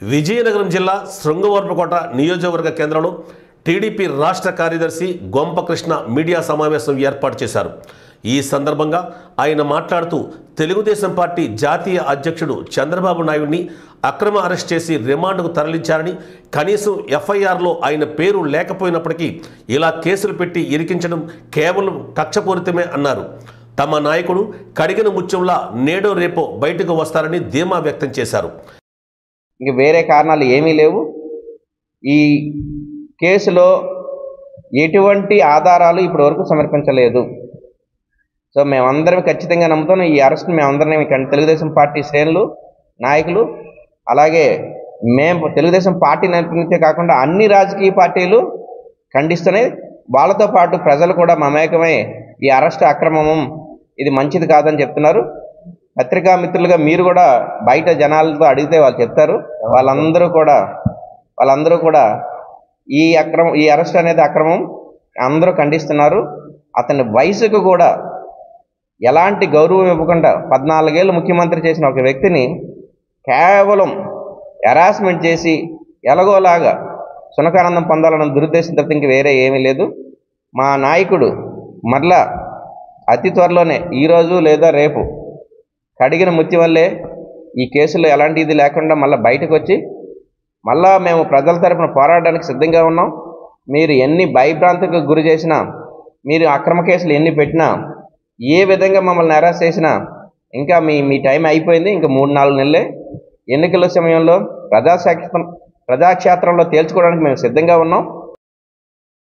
విజయనగరం జిల్లా శృంగవరపుకోట నియోజకవర్గ కేంద్రంలో టీడీపీ రాష్ట్ర కార్యదర్శి గొంపకృష్ణ మీడియా సమావేశం ఏర్పాటు చేశారు ఈ సందర్భంగా ఆయన మాట్లాడుతూ తెలుగుదేశం పార్టీ జాతీయ అధ్యక్షుడు చంద్రబాబు నాయుడిని అక్రమ అరెస్ట్ చేసి రిమాండ్కు తరలించారని కనీసం ఎఫ్ఐఆర్లో ఆయన పేరు లేకపోయినప్పటికీ ఇలా కేసులు పెట్టి ఇరికించడం కేవలం కక్షపూరితమే అన్నారు తమ నాయకుడు కడిగిన ముత్యంలా నేడో రేపో బయటకు వస్తారని ధీమా వ్యక్తం చేశారు ఇంక వేరే కారణాలు ఏమీ లేవు ఈ కేసులో ఎటువంటి ఆధారాలు ఇప్పటి వరకు సమర్పించలేదు సో మేమందరం ఖచ్చితంగా నమ్ముతాం ఈ అరెస్ట్ మేమందరం ఇక్కడ తెలుగుదేశం పార్టీ శ్రేణులు నాయకులు అలాగే మేము తెలుగుదేశం పార్టీ నడిపించే కాకుండా అన్ని రాజకీయ పార్టీలు ఖండిస్తున్నాయి వాళ్ళతో పాటు ప్రజలు కూడా మమేకమై ఈ అరెస్ట్ అక్రమం ఇది మంచిది కాదని చెప్తున్నారు పత్రికా మిత్రులుగా మీరు కూడా బయట జనాలతో అడిగితే వాళ్ళు చెప్తారు వాళ్ళందరూ కూడా వాళ్ళందరూ కూడా ఈ అక్రమం ఈ అరెస్ట్ అనేది అక్రమం అందరూ ఖండిస్తున్నారు అతని వయసుకు కూడా ఎలాంటి గౌరవం ఇవ్వకుండా పద్నాలుగేళ్ళు ముఖ్యమంత్రి చేసిన ఒక వ్యక్తిని కేవలం హెరాస్మెంట్ చేసి ఎలాగోలాగా సునకానందం పొందాలన్న దురుద్దేశం తప్ప ఇంక వేరే ఏమీ లేదు మా నాయకుడు మరలా అతి త్వరలోనే ఈరోజు లేదా రేపు కడిగిన ముత్తి వల్లే ఈ కేసులో ఎలాంటి ఇది లేకుండా మళ్ళీ బయటకు వచ్చి మళ్ళా మేము ప్రజల తరపున పోరాడడానికి సిద్ధంగా ఉన్నాం మీరు ఎన్ని భయభ్రాంతికి గురి చేసినా మీరు అక్రమ కేసులు ఎన్ని పెట్టినా ఏ విధంగా మమ్మల్ని అరెస్ట్ చేసినా ఇంకా మీ మీ టైం అయిపోయింది ఇంకా మూడు నాలుగు నెలలే ఎన్నికల సమయంలో ప్రజాక్షేత్రం ప్రజాక్షేత్రంలో తేల్చుకోవడానికి మేము సిద్ధంగా ఉన్నాం